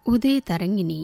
ఉదయ తరంగిణి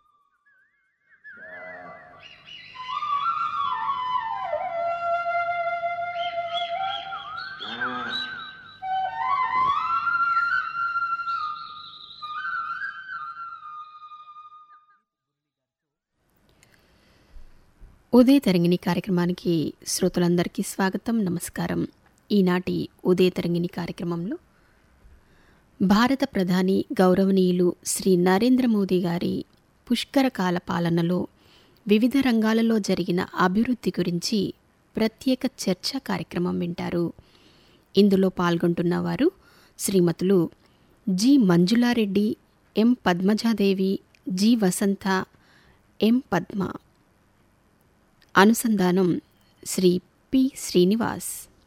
ఉదయ తరంగిణి కార్యక్రమానికి శ్రోతలందరికీ స్వాగతం నమస్కారం ఈనాటి ఉదయ తరంగిణి కార్యక్రమంలో భారత ప్రధాని గౌరవనీయులు శ్రీ నరేంద్ర మోదీ గారి పుష్కర కాల పాలనలో వివిధ రంగాలలో జరిగిన అభివృద్ధి గురించి ప్రత్యేక చర్చ కార్యక్రమం వింటారు ఇందులో పాల్గొంటున్న వారు శ్రీమతులు G Manjula Reddy M Padmaja Devi G Vasantha M Padma అనుసంధానం శ్రీ పి శ్రీనివాస్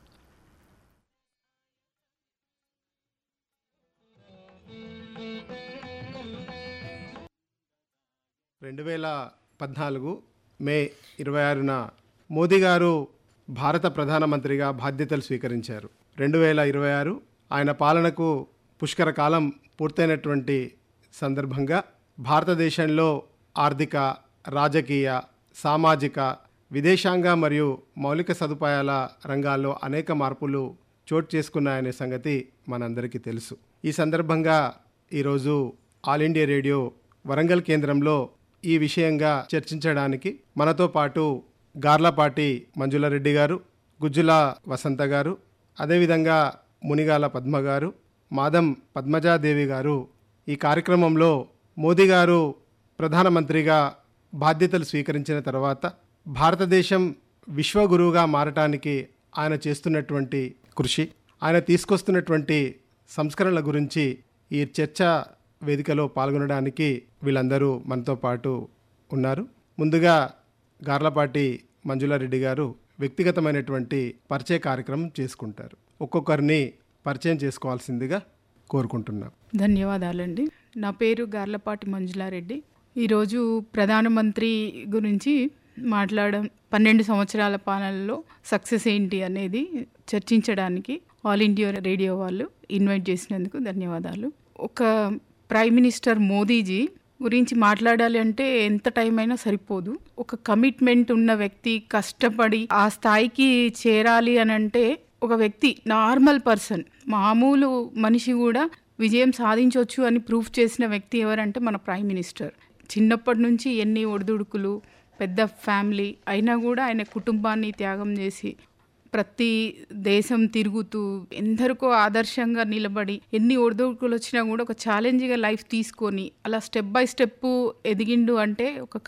రెండు వేల పద్నాలుగు మే ఇరవై ఆరున మోదీ గారు భారత ప్రధానమంత్రిగా బాధ్యతలు స్వీకరించారు రెండు వేల ఇరవై ఆరు ఆయన పాలనకు పుష్కర కాలం పూర్తయినటువంటి సందర్భంగా భారతదేశంలో ఆర్థిక రాజకీయ సామాజిక విదేశాంగ మరియు మౌలిక సదుపాయాల రంగాల్లో అనేక మార్పులు చోటు చేసుకున్నాయనే సంగతి మనందరికీ తెలుసు ఈ సందర్భంగా ఈరోజు ఆల్ ఇండియా రేడియో వరంగల్ కేంద్రంలో ఈ విషయంగా చర్చించడానికి మనతో పాటు గార్లపాటి మంజులారెడ్డి గారు గుజ్జుల వసంత గారు అదేవిధంగా మునిగాల పద్మ గారు మాదం పద్మజాదేవి గారు ఈ కార్యక్రమంలో మోదీ గారు ప్రధానమంత్రిగా బాధ్యతలు స్వీకరించిన తర్వాత భారతదేశం విశ్వగురువుగా మారటానికి ఆయన చేస్తున్నటువంటి కృషి ఆయన తీసుకొస్తున్నటువంటి సంస్కరణల గురించి ఈ చర్చ వేదికలో పాల్గొనడానికి వీళ్ళందరూ మనతో పాటు ఉన్నారు ముందుగా గార్లపాటి మంజులారెడ్డి గారు వ్యక్తిగతమైనటువంటి పరిచయ కార్యక్రమం చేసుకుంటారు ఒక్కొక్కరిని పరిచయం చేసుకోవాల్సిందిగా కోరుకుంటున్నాం ధన్యవాదాలండి నా పేరు గార్లపాటి మంజులారెడ్డి ఈరోజు ప్రధానమంత్రి గురించి మాట్లాడడం పన్నెండు సంవత్సరాల పాలనలో సక్సెస్ ఏంటి అనేది చర్చించడానికి ఆల్ ఇండియా రేడియో వాళ్ళు ఇన్వైట్ చేసినందుకు ధన్యవాదాలు ఒక ప్రైమ్ మినిస్టర్ మోదీజీ గురించి మాట్లాడాలి అంటే ఎంత టైం అయినా సరిపోదు ఒక కమిట్మెంట్ ఉన్న వ్యక్తి కష్టపడి ఆ స్థాయికి చేరాలి అని అంటే ఒక వ్యక్తి నార్మల్ పర్సన్ మామూలు మనిషి కూడా విజయం సాధించవచ్చు అని ప్రూఫ్ చేసిన వ్యక్తి ఎవరంటే మన ప్రైమ్ మినిస్టర్ చిన్నప్పటి నుంచి ఎన్ని ఒడిదుడుకులు పెద్ద ఫ్యామిలీ అయినా కూడా ఆయన కుటుంబాన్ని త్యాగం చేసి ప్రతి దేశం తిరుగుతూ ఎందరికో ఆదర్శంగా నిలబడి ఎన్ని ఒడిదుడుకులు వచ్చినా కూడా ఒక ఛాలెంజ్గా లైఫ్ తీసుకొని అలా స్టెప్ బై స్టెప్ ఎదిగిండు అంటే ఒక